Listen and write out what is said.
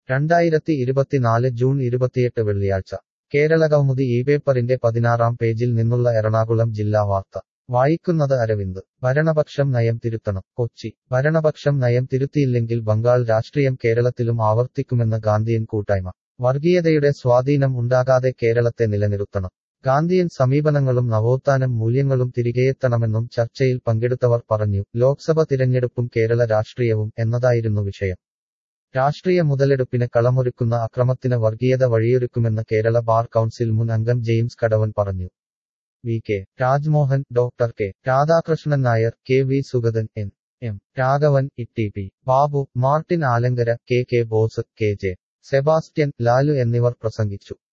രണ്ടായിരത്തി ഇരുപത്തിനാല് ജൂൺ ഇരുപത്തിയെട്ട് വെള്ളിയാഴ്ച കേരള കൗമുദി ഈ പേപ്പറിന്റെ പതിനാറാം പേജിൽ നിന്നുള്ള എറണാകുളം ജില്ലാ വാർത്ത വായിക്കുന്നത് അരവിന്ദ് ഭരണപക്ഷം നയം തിരുത്തണം കൊച്ചി ഭരണപക്ഷം നയം തിരുത്തിയില്ലെങ്കിൽ ബംഗാൾ രാഷ്ട്രീയം കേരളത്തിലും ആവർത്തിക്കുമെന്ന് ഗാന്ധിയൻ കൂട്ടായ്മ വർഗീയതയുടെ സ്വാധീനം ഉണ്ടാകാതെ കേരളത്തെ നിലനിർത്തണം ഗാന്ധിയൻ സമീപനങ്ങളും നവോത്ഥാനം മൂല്യങ്ങളും തിരികെയെത്തണമെന്നും ചർച്ചയിൽ പങ്കെടുത്തവർ പറഞ്ഞു ലോക്സഭ തിരഞ്ഞെടുപ്പും കേരള രാഷ്ട്രീയവും എന്നതായിരുന്നു വിഷയം രാഷ്ട്രീയ മുതലെടുപ്പിന് കളമൊരുക്കുന്ന അക്രമത്തിന് വർഗീയത വഴിയൊരുക്കുമെന്ന് കേരള ബാർ കൗൺസിൽ മുൻ അംഗം ജെയിംസ് കടവൻ പറഞ്ഞു V K Rajmohan doctor K Radhakrishnan Nair K V Sugathan N M Raghavan E P Babu Martin Alankara K K Bose K J Sebastian Lalu എന്നിവർ പ്രസംഗിച്ചു